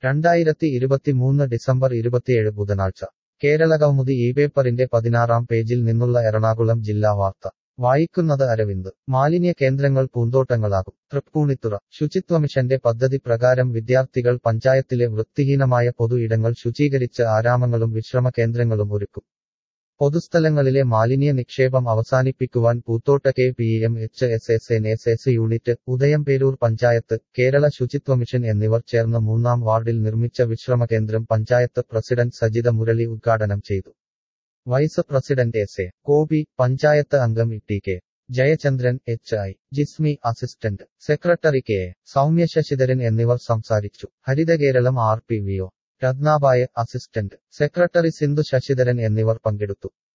രണ്ടായിരത്തി ഇരുപത്തിമൂന്ന് ഡിസംബർ ഇരുപത്തിയേഴ് ബുധനാഴ്ച കേരളകൗമുദി ഈ പേപ്പറിന്റെ പതിനാറാം പേജിൽ നിന്നുള്ള എറണാകുളം ജില്ലാ വാർത്ത വായിക്കുന്നത് അരവിന്ദ് മാലിന്യ കേന്ദ്രങ്ങൾ പൂന്തോട്ടങ്ങളാകും തൃപ്പൂണിത്തുറ ശുചിത്വമിഷന്റെ പദ്ധതി പ്രകാരം വിദ്യാർത്ഥികൾ പഞ്ചായത്തിലെ വൃത്തിഹീനമായ പൊതു ഇടങ്ങൾ ശുചീകരിച്ച് ആരാമങ്ങളും വിശ്രമ കേന്ദ്രങ്ങളും ഒരുക്കും പൊതുസ്ഥലങ്ങളിലെ മാലിന്യ നിക്ഷേപം അവസാനിപ്പിക്കുവാൻ Poothotta K P M H S S N S S unit Udayamperoor panchayat Kerala ശുചിത്വ മിഷൻ എന്നിവർ ചേർന്ന് മൂന്നാം വാർഡിൽ നിർമ്മിച്ച വിശ്രമ കേന്ദ്രം പഞ്ചായത്ത് പ്രസിഡന്റ് സജിത മുരളി ഉദ്ഘാടനം ചെയ്തു vice president S A Gopi panchayat അംഗം E T K Jayachandran H I Jismi assistant secretary K A Soumya Sasidharan എന്നിവർ സംസാരിച്ചു Harithakeralam R P V O Ratnabai assistant secretary Sindhu Sasidharan എന്നിവർ പങ്കെടുത്തു